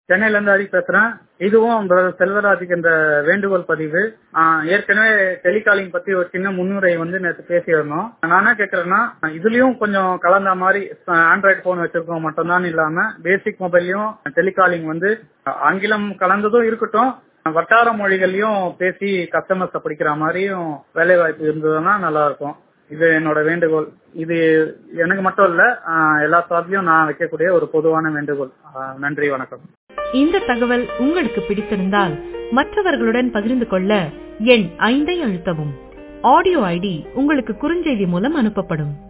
சென்னையில இருந்து ஹரி பேசுறேன் இதுவும் பிரதர் செல்வராஜுக்கு இந்த வேண்டுகோள் பதிவு ஆஹ் ஏற்கனவே டெலிகாலிங் பத்தி ஒரு சின்ன முன்னுரை வந்து நேற்று பேசியிருந்தோம் நான் என்ன கேட்கறேன்னா இதுலயும் கொஞ்சம் கலந்த மாதிரி ஆண்ட்ராய்டு போன் வச்சிருக்கோம் மட்டும்தான் இல்லாம பேசிக் மொபைல்லையும் டெலிகாலிங் வந்து ஆங்கிலம் கலந்ததும் இருக்கட்டும் வட்டார மொழிகள்லயும் பேசி கஸ்டமர்ஸ பிடிக்கிற மாதிரியும் வேலை வாய்ப்பு இருந்ததுன்னா நல்லா இருக்கும் இது என்னோட வேண்டுகோள் இது எனக்கு மட்டும் இல்ல ஆஹ் எல்லா சார்பிலும் நான் வைக்கக்கூடிய ஒரு பொதுவான வேண்டுகோள் ஆஹ் நன்றி வணக்கம் இந்த தகவல் உங்களுக்கு பிடித்திருந்தால் மற்றவர்களுடன் பகிர்ந்து கொள்ள எண் ஐந்தை அழுத்தவும் ஆடியோ ஐடி உங்களுக்கு குறுஞ்செய்தி மூலம் அனுப்பப்படும்